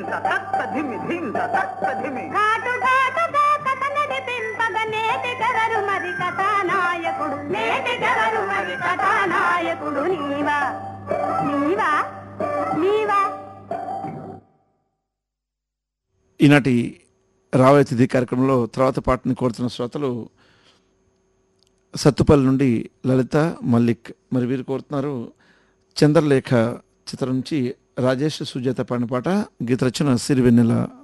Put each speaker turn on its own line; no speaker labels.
తక్క ధిమి ధిం తక్క ధిమి
ఘాటు ఘాటుగా కథ నడిపింపగ నేటి గవరు మరి కథానాయకుడు నేటి గవరు మరి కథానాయకుడు నీవా నీవా నీవా
ఈనాటి రాబోయే తిథి కార్యక్రమంలో తర్వాత పాటని కోరుతున్న శ్రోతలు సత్తుపల్లి నుండి లలిత మల్లిక్ మరి వీరు కోరుతున్నారు చంద్రలేఖ చిత్రం నుంచి రాజేష్ సుజాత పాడిన పాట గీత రచన సిరివెన్నెల